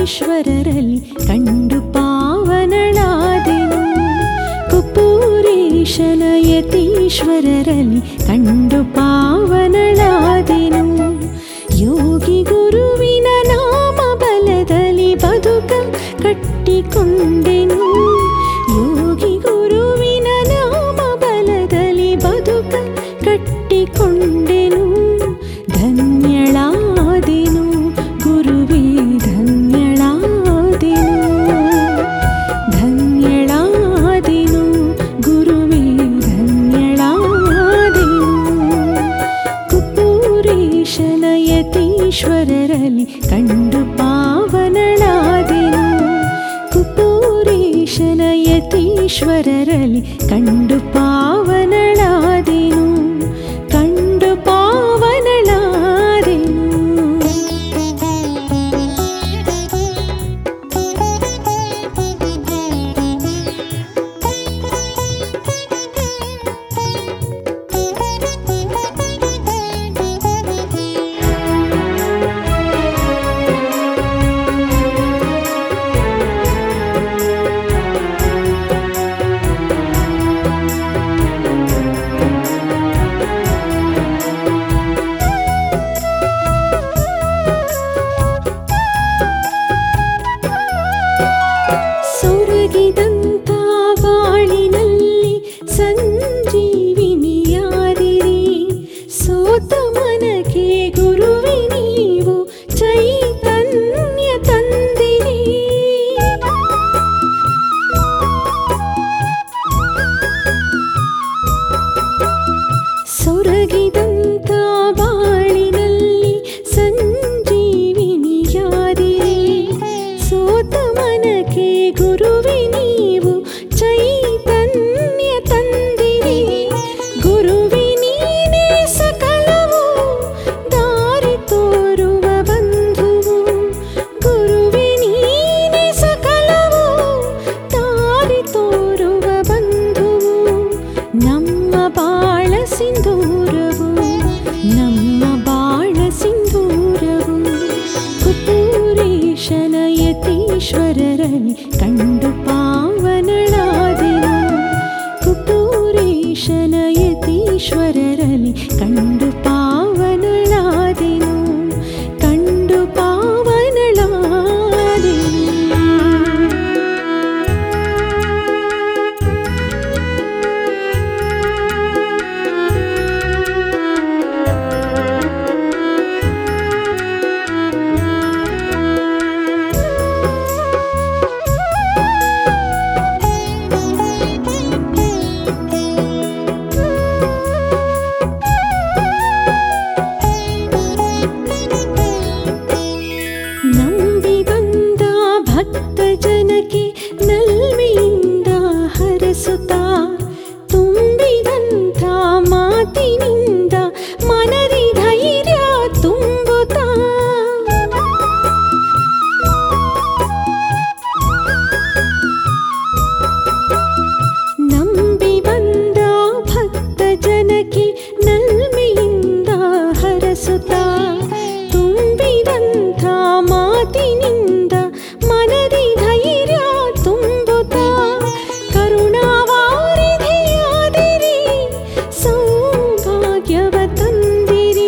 ಯತೀಶ್ವರರಲ್ಲಿ ಕಂಡು ಪಾವನಳಾದೆನು ಕುಪೂರೇಶನ ಯತೀಶ್ವರರಲ್ಲಿ ಕಂಡು ಪಾವನಳಾದೆನು ಯೋಗಿ ಗುರುವಿನ ನಾಮ ಬಲದಲ್ಲಿ ಬದುಕ ಕಟ್ಟಿಕೊಂಡೆನು ಯೋಗಿ ಗುರುವಿನ ನಾಮ ಬಲದಲ್ಲಿ ಬದುಕ ಕಟ್ಟಿಕೊಂಡೆನು ಧನ್ಯಳಾದೆನು ಗುರುವೇ ಧನ್ಯಳಾದೆನು ಧನ್ಯಳಾದೆನು ಗುರುವೇ ಧನ್ಯಳಾದೆನು ಕುಪೂರೇಶನ ಯತೀಶ್ವರರಲ್ಲಿ ಕಂಡು ಪಾವನಳಾದೆನು ಕುಪೂರೇಶನ ಯತೀಶ್ವರರಲ್ಲಿ ಕಂಡು ಪಾವನಳಾದೆನು ಕಂಡು ಪಾವನಳಾದೆನು ಸೊರಗಿದಂತ ಬಾಳಿನಲ್ಲಿ ಸಂಜೀವಿನಿಯಾದಿರಿ ಸೋತ ಮನಕ್ಕೆ ಗುರುವೆ ನೀವು ಚೈತನ್ಯ ತಂದಿರಿ ಸೊರಗಿದಂತ ಬಾಳಿನಲ್ಲಿ ಸಂಜೀವಿನಿಯಾದಿರಿ ಸೋತ ಮನಕ್ಕೆ ಗುರುವೆ ನೀವು ಚೈತನ್ಯ ತಂದಿರಿ ಗುರುವೆ ನೀನೇ ಸಕಲವು ದಾರಿ ತೋರುವ ಬಂಧುವು ಗುರುವೆ ನೀನೇ ಸಕಲವು ದಾರಿ ತೋರುವ ಬಂಧುವು ನಮ್ಮ ಬಾಳ ಸಿಂಧೂರವು ನಮ್ಮ ಬಾಳ ಸಿಂಧೂರವು ಕುಪೂರೇಶನ ಯತೀಶ್ವರರಲ್ಲಿ ಕಂಡು ಪಾವನಳಾದೆನು ಕುಪೂರೇಶನ ಯತೀಶ್ವರರಲ್ಲಿ ಕಂಡು ಪಾವನಳಾದೆನು ಕಂಡು ಪಾವನಳಾದೆನು ನಂಬಿ ಬಂದ ಭಕ್ತ ಜನಕ್ಕೆ ನಲ್ಮೆಯಿಂದ ಹರಸುತ್ತಾ ತುಂಬಿದಂಥ ಮಾತಿನಿಂದ ಮನದಿ ಧೈರ್ಯ ತುಂಬುತ್ತಾ ನಂಬಿ ಬಂದ ಭಕ್ತ ಜನಕ್ಕೆ ನಲ್ಮೆಯಿಂದ ಹರಸುತ್ತಾ ತುಂಬಿದಂಥ ಮಾತಿನಿಂದ ಮನದಿ ಧೈರ್ಯ ತುಂಬುತ್ತಾ ಕರುಣಾವಾರಿಧಿಯಾದಿರಿ ಸೌಭಾಗ್ಯವ ತಂದಿರಿ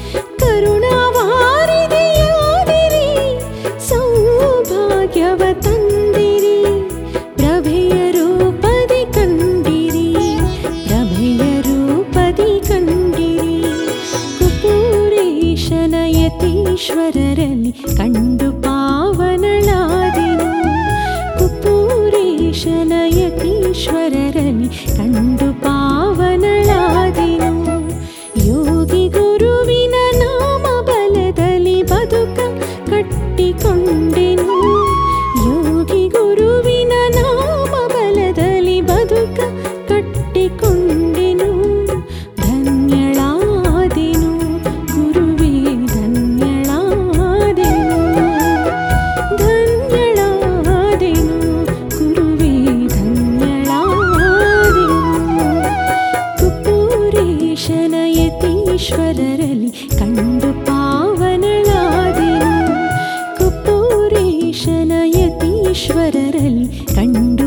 ಕರುಣಾವಾರಿಧಿಯಾದಿರಿ ಸೌಭಾಗ್ಯವ ತಂದಿರಿ ಪ್ರಭೆಯ ರೂಪದಿ ಕಂಡಿರಿ ಪ್ರಭೆಯ ರೂಪದಿ ಕಂಡಿರಿ ಕುಪೂರೇಶನ ಯತೀಶ್ವರರಲ್ಲಿ ಕಂಡು ಪಾವನಳಾದೆನು ಕುಪೂರೇಶನ ಯತೀಶ್ವರರಲ್ಲಿ ಕಂಡು ಪಾವನಳಾದೆನು ಯೋಗಿ ಗುರುವಿನ ನಾಮ ಬಲದಲ್ಲಿ ಬದುಕ ಕಟ್ಟಿಕೊಂಡೆನು ಯೋಗಿ ಗುರುವಿನ ನಾಮ ಬಲದಲ್ಲಿ ಬದುಕ ಕಟ್ಟಿಕೊಂಡೆನು ಧನ್ಯಳಾದೆನು ಗುರುವೇ ಧನ್ಯಳಾದೆನು ಧನ್ಯಳಾದೆನು ಗುರುವೇ ಧನ್ಯಳಾದೆನು ಕುಪೂರೇಶನ ಯತೀಶ್ವರರಲ್ಲಿ ಕಂಡು ಪಾವನಳಾದೆನು ಕುಪೂರೇಶ ಈಶ್ವರರಲ್ಲಿ ಕಂಡು